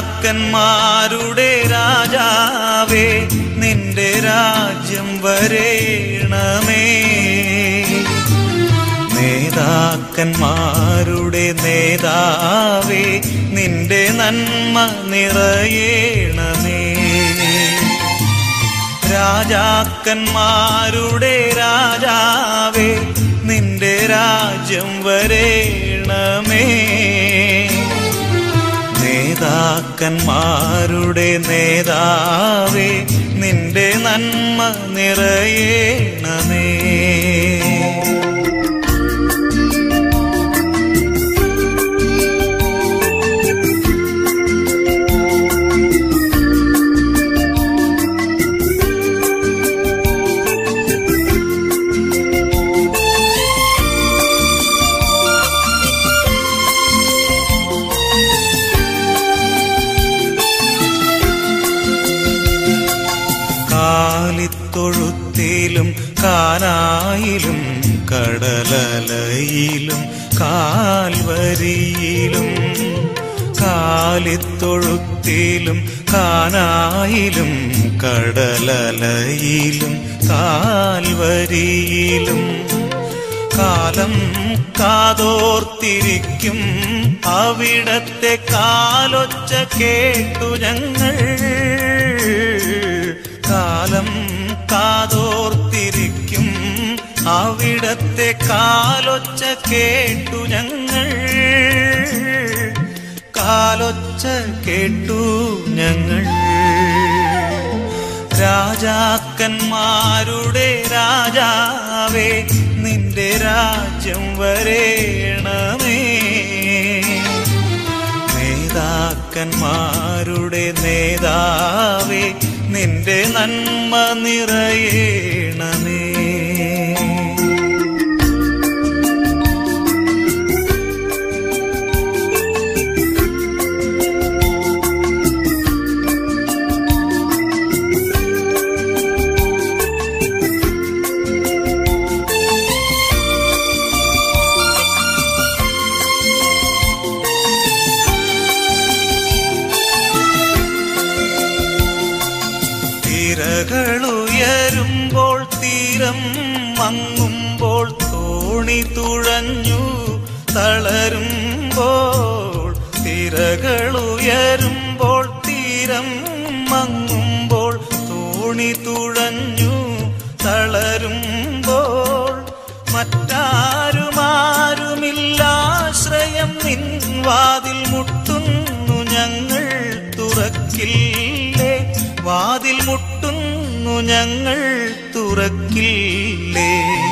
രാജാക്കന്മാരുടെ രാജാവേ നിന്റെ രാജ്യം വരേണമേ നേതാക്കന്മാരുടെ നേതാവേ നിന്റെ നന്മ നിറയേണമേ രാജാക്കന്മാരുടെ രാജാവേ നിന്റെ രാജ്യം വരേണമേ നേതാക്കന്മാരുടെ നേതാവേ നിന്റെ നന്മ നിറയേണമേ കാലിത്തൊഴുത്തിലും കാനായിലും കടലലയിലും കാൽവരിയിലും കാലിത്തൊഴുത്തിലും കാനായിലും കടലലയിലും കാൽവരിയിലും കാലം കാതോർത്തിരിക്കും അവിടത്തെ കാലൊച്ച കേട്ടു ഞങ്ങൾ കാലം കാതോർത്തിരിക്കും അവിടത്തെ കാലൊച്ച കേട്ടു ഞങ്ങൾ കാലൊച്ച കേട്ടു ഞങ്ങൾ രാജാക്കന്മാരുടെ രാജാവേ നിന്റെ രാജ്യം വരേണമേ നേതാക്കന്മാരുടെ നേതാവേ നിന്റെ നന്മ നിറയേണമേ തിരകളുയരുമ്പോൾ തീരം മങ്ങുമ്പോൾ തോണി തുഴഞ്ഞു തളരുമ്പോൾ തിരകളുയരുമ്പോൾ തീരം മങ്ങുമ്പോൾ തോണി തുഴഞ്ഞു തളരുമ്പോൾ മറ്റാരുമാരുമില്ലാശ്രയം നിൻ വാതിൽ മുട്ടുന്നു ഞങ്ങൾ തുറക്കില്ലേ വാതിൽ മുട്ടുന്നു ഞങ്ങൾ തുറക്കില്ലേ